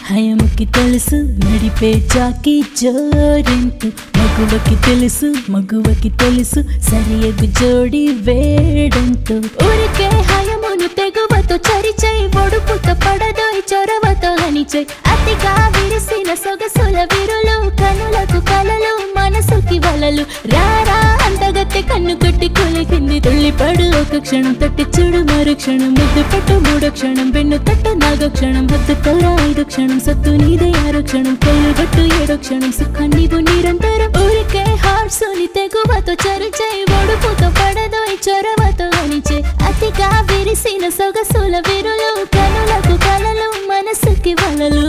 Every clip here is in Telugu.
హయముకి తెలుసు నడిపే చాకి జోరింటు మగువకి తెలుసు మగువకి తెలుసు సరియగు జోడి వేడంటూ ఊరికే హయమును తెగువతో చరిచై ఒడుపుతో పడదోయ్ చొరవతో హనిచై అతిగా విరిసిన సొగసుల విరులు కనులకు కలలు మనసుకి వలలు రారా అంతగత్తె కన్ను కట్టి కొలికింది తుళ్ళిపడు ఒక క్షణం తట్టి చూడు మరు క్షణం ముద్దు పట్టు మూడో క్షణం వెన్ను తట్టు నాగో క్షణం హద్దు తోరా ఐదు క్షణం సత్తు నీదే ఆరో క్షణం కళ్ళు గట్టు ఏడో క్షణం సుఖాన్ని నిరంతరం ఊరికే హార్సుని తెగువతో చరిచై ఒడుపుతో పడదోయ్ చొరవతో అనిచే అతిగా విరిసిన సొగసుల విరులు కనులకు కలలు మనసుకి వలలు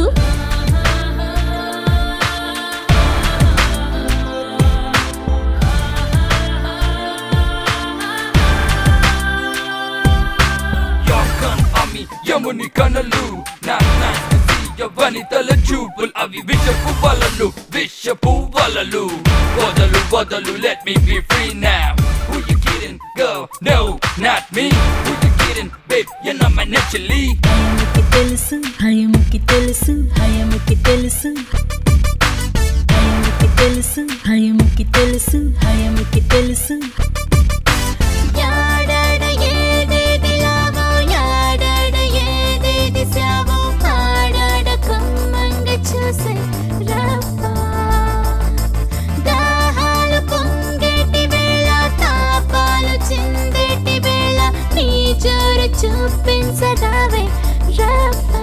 యాకన్ అమి యముని కనలు నా నాస్తియ వనితల చూపులు అవి విషపు వలలు విషపు వలలు వదలు వదలు let me be free now who you kidding girl no not me who you kidding babe you're not my naturally హయముకి తెలుసు హయముకి తెలుసు హయముకి తెలుసు హయముకి తెలుసు హయముకి తెలుసు హయముకి తెలుసు యాడాడ ఏదేది లావో యాడాడ ఏదేది సావో ఆడాడ కమ్మంగ చూసే రవ్వా దాహాలు పొంగేటి వేళ తాపాలు చిందేటి వేళ నీ జోరు చూపించదావే రవ్వా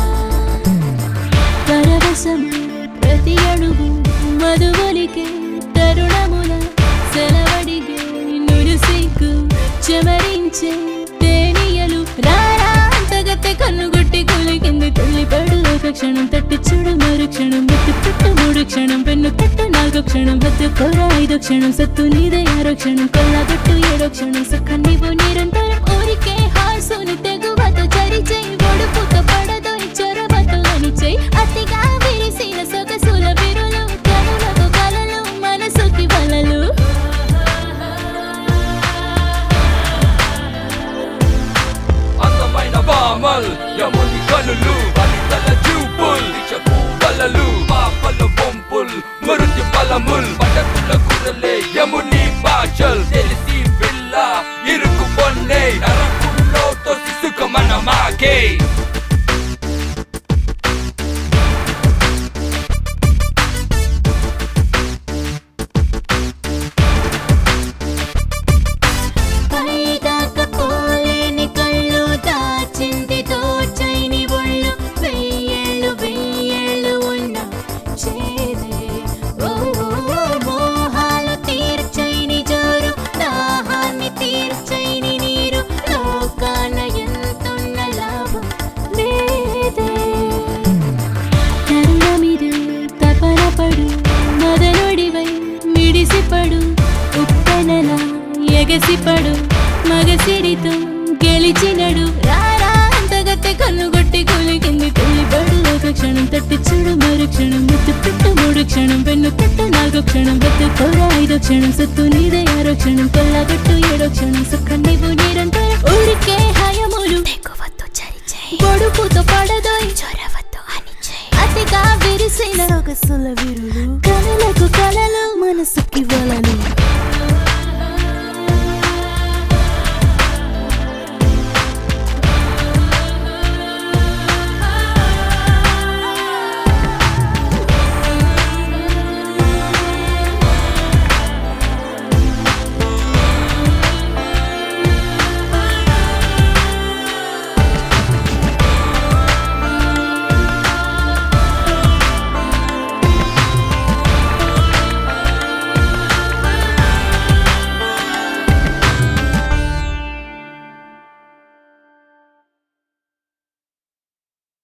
పరవశం ప్రతి అడుగు మధువలికే తరుణముల సెలవడిగే నురుసిగ్గు చెమరించే తేనియలు రారా అంతగత్తె కన్నుగొట్టి కొలికింది తుల్లిపడు ఒక క్షణం తట్టి చూడు మరు క్షణం ముద్దు పెట్టు మూడు క్షణం పెన్ను తట్టు నాలుగో క్షణం హద్దు కోర ఐదో క్షణం సత్తు నీదే ఆరో క్షణం కొల్లగట్టు ఏడో క్షణం సుఖం నీవు నిరంతరం ఊరికే హాసుని తెగువతో చరిచై ఒడుపుతో పడదోయ్ చొరవతో అనిచై అతిగా విరిసిన సొగసుల విరులు కనులకు కలలు మనసుకి వలలు అందమైన బామల్ యముని కనులు వనితల చూపుల్ విషపు వలలు పాపల బొంపుల్ మృతి బలముల్ పడకుల కురలే యముని భాషల్ తెలిసి పిల్ల ఇరుకు పొన్నే నరకుల్లో తొసి సుఖమన మాకే పైదాకా పోలేని కళ్ళు దాచింది దోచైని ఒళ్ళు వెయ్యేళ్ళు వెయ్యేళ్ళు ఉన్న చేదే ఓ మోహాలు తీర్చైని జోరు దాహాన్ని తీర్చైని నీరు లోకాన ఎంతున్న లాభం లేదే తరుణమిదు తపన పడు మదనుడివై మిడిసిపడు ఉప్పెనలా ఎగసిపడు మగసిరితో గెలిచినడు రారా అంతగత్తె కన్నుగొట్టి కొలికింది తుల్లిపడు ఒక క్షణం తట్టి చూడు మరు క్షణం ముద్దు పెట్టు మూడు క్షణం వెన్ను తట్టు నాలుగో క్షణం వద్దు కోర ఐదో క్షణం సత్తు నీదే ఆరో క్షణం కొల్లగట్టు ఏడో క్షణం సుఖం నీవు నిరంతరం ఊరికే హయములు పొడుపుతో పడదోయ్ చొరవతో అతిగా విరిసిన సొగసుల విరులు